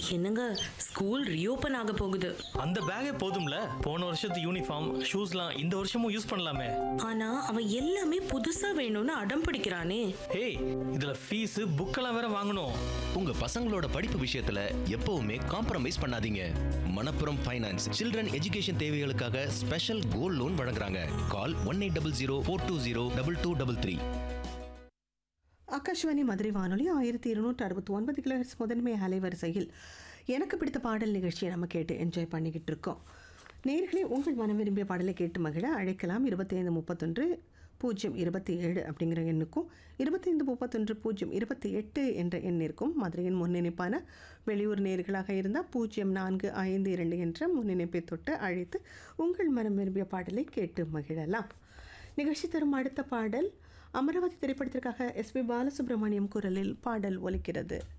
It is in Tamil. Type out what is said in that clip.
என்னங்க ஸ்கூல் ரீஓபன் ஆக போகுது அந்த பேக்கே போதும்ல போன வருஷத்து யூனிஃபார்ம் ஷூஸ்லாம் இந்த வருஷமும் யூஸ் பண்ணலாமே ஆனா அவன் எல்லாமே புதுசா வேணும்னு அடம் பிடிக்கிறானே ஏய் இதுல ஃபீஸ் புக்கெல்லாம் வேற வாங்கணும் உங்க பசங்களோட படிப்பு விஷயத்துல எப்பவுமே காம்ப்ரமைஸ் பண்ணாதீங்க மணப்புரம் ஃபைனான்ஸ் சில்ட்ரன் எஜுகேஷன் தேவைகளுக்காக ஸ்பெஷல் கோல்ட் லோன் வழங்குறாங்க call one eight double zero four two zero double two double three Akashvani Madurai வானொலி ஆயிரத்தி இருநூற்றி அறுபத்தி ஒன்பது கிலோஹெர்ட்ஸ் முதன்மை அலைவரிசையில் எனக்கு பிடித்த பாடல் நிகழ்ச்சியை நம்ம கேட்டு என்ஜாய் பண்ணிக்கிட்டு இருக்கோம் நேர்களே உங்கள் மனம் விரும்பிய பாடலை கேட்டு மகிழ அழைக்கலாம் இருபத்தைந்து முப்பத்தொன்று பூஜ்ஜியம் இருபத்தி ஏழு அப்படிங்கிற எண்ணுக்கும் இருபத்தைந்து முப்பத்தொன்று பூஜ்ஜியம் இருபத்தி எட்டு என்ற எண்ணிற்கும் மதுரையின் முன்னிணைப்பான வெளியூர் நேர்களாக இருந்தால் பூஜ்ஜியம் நான்கு ஐந்து இரண்டு என்ற முன்னிணைப்பை தொட்டு அழைத்து உங்கள் மனம் விரும்பிய பாடலை கேட்டு மகிழலாம் நிகழ்ச்சி தரும் அடுத்த பாடல் அமராவதி திரைப்படத்திற்காக எஸ்பி பாலசுப்ரமணியம் குரலில் பாடல் ஒலிக்கிறது